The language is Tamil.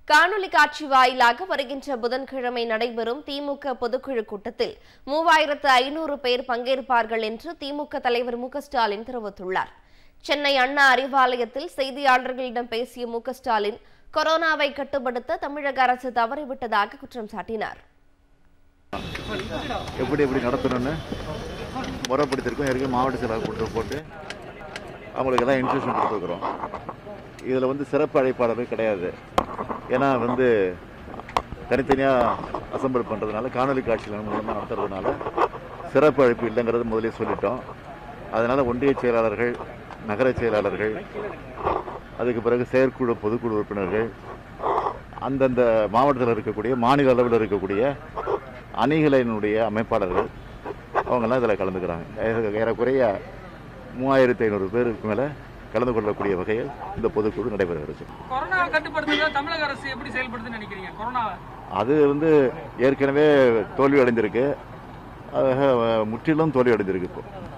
காணொலி காட்சி வாயிலாக வருகின்ற புதன்கிழமை நடைபெறும் திமுக பொதுக்குழு கூட்டத்தில் மூவாயிரத்து ஐநூறு பேர் பங்கேற்பார்கள் என்று திமுக தலைவர் மு க ஸ்டாலின் தெரிவித்துள்ளார் சென்னை அண்ணா அறிவாலயத்தில் செய்தியாளர்களிடம் பேசிய மு க ஸ்டாலின் கொரோனாவை கட்டுப்படுத்த தமிழக அரசு தவறிவிட்டதாக குற்றம் சாட்டினார் எப்படி எப்படி நடத்தணும்னு முறைப்படுத்திருக்கோம் ஏற்கனவே மாவட்ட செயலாளர் கூட்டம் போட்டு அவங்களுக்கு எல்லாம் இன்ஸ்ட்ரக்ஷன் கொடுத்துருக்குறோம் இதில் வந்து சிறப்பு அழைப்பாளர்கள் கிடையாது ஏன்னா வந்து தனித்தனியாக அசம்பிள் பண்ணுறதுனால காணொலி காட்சிகள் மூலமாக நடத்துறதுனால சிறப்பு அழைப்பு இல்லைங்கிறது முதலே சொல்லிட்டோம் அதனால் ஒன்றிய செயலாளர்கள் நகர செயலாளர்கள் அதுக்கு பிறகு செயற்குழு பொதுக்குழு உறுப்பினர்கள் அந்தந்த மாவட்டத்தில் இருக்கக்கூடிய மாநில அளவில் இருக்கக்கூடிய அணிகளினுடைய அமைப்பாளர்கள் அவங்கெல்லாம் இதில் கலந்துக்கிறாங்க ஏற- ஏறக்குறைய மூவாயிரத்தி ஐநூறு பேருக்கு மேலே கலந்து கொள்ளக்கூடிய வகையில் இந்த பொதுக்குழு நடைபெறுகிறது கொரோனாவை கட்டுப்படுத்துறத தமிழக அரசு எப்படி செயல்படுதுன்னு நினைக்கிறீங்க கொரோனாவை அது வந்து ஏற்கனவே தோல்வி அடைந்திருக்கு ஆக, முற்றிலும் தோல்வி அடைந்திருக்கு இப்போ